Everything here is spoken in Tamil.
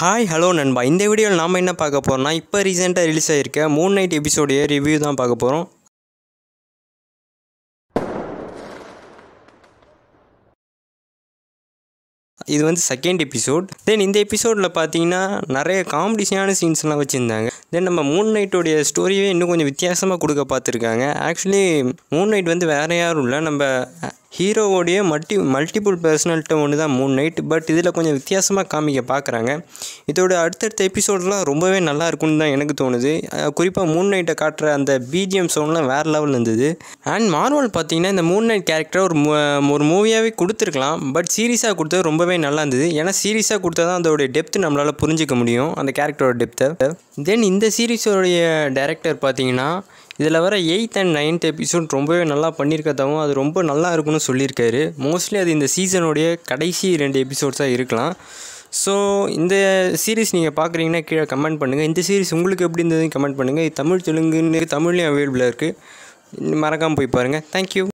ஹாய் ஹலோ நண்பா இந்த வீடியோவில் நாம் என்ன பார்க்க போகிறோம்னா இப்போ ரீசெண்டாக ரிலீஸ் ஆகிருக்க மூன் நைட் எபிசோடைய ரிவ்யூ தான் பார்க்க போகிறோம் இது வந்து செகண்ட் எபிசோட் தென் இந்த எபிசோடில் பார்த்தீங்கன்னா நிறைய காமெடிஸான சீன்ஸ்லாம் வச்சுருந்தாங்க தென் நம்ம மூன் நைட்டோடைய ஸ்டோரியே இன்னும் கொஞ்சம் வித்தியாசமாக கொடுக்க பார்த்துருக்காங்க ஆக்சுவலி மூன் நைட் வந்து வேறு யாரும் இல்லை நம்ம ஹீரோவோடைய மல்டி மல்டிபிள் பர்சனாலிட்டி ஒன்று தான் மூன் நைட் பட் இதில் கொஞ்சம் வித்தியாசமாக காமிக்க பார்க்குறாங்க இதோட அடுத்தடுத்த எபிசோட்லாம் ரொம்பவே நல்லா இருக்கும்னு தான் எனக்கு தோணுது குறிப்பாக மூன் நைட்டை காட்டுற அந்த பிஜிஎம் சவுண்ட்லாம் வேறு லெவலில் இருந்தது அண்ட் மார்வல் பார்த்தீங்கன்னா இந்த மூன் நைட் கேரக்டரை ஒரு மு- ஒரு மூவியாகவே கொடுத்துருக்கலாம் பட் சீரியஸாக கொடுத்தது ரொம்பவே நல்லா இருந்தது ஏன்னா சீரியஸாக கொடுத்தா தான் அதோடைய டெப்த் நம்மளால் புரிஞ்சிக்க முடியும் அந்த கேரக்டரோட டெப்த்தை தென் இந்த சீரிஸோடைய டைரக்டர் பார்த்தீங்கன்னா இதில் வர எயித் அண்ட் நைன்த் எபிசோட் ரொம்பவே நல்லா பண்ணியிருக்கதாகவும் அது ரொம்ப நல்லா இருக்குன்னு சொல்லியிருக்காரு மோஸ்ட்லி அது இந்த சீசனுடைய கடைசி ரெண்டு எபிசோட்ஸாக இருக்கலாம் ஸோ இந்த சீரிஸ் நீங்கள் பார்க்குறீங்கன்னா கீழே கமெண்ட் பண்ணுங்கள் இந்த சீரிஸ் உங்களுக்கு எப்படி இருந்ததுன்னு கமெண்ட் பண்ணுங்கள் இது தமிழ் தெலுங்குன்னு தமிழ்லேயும் அவைலபிளாக இருக்குது மறக்காமல் போய் பாருங்கள் தேங்க்யூ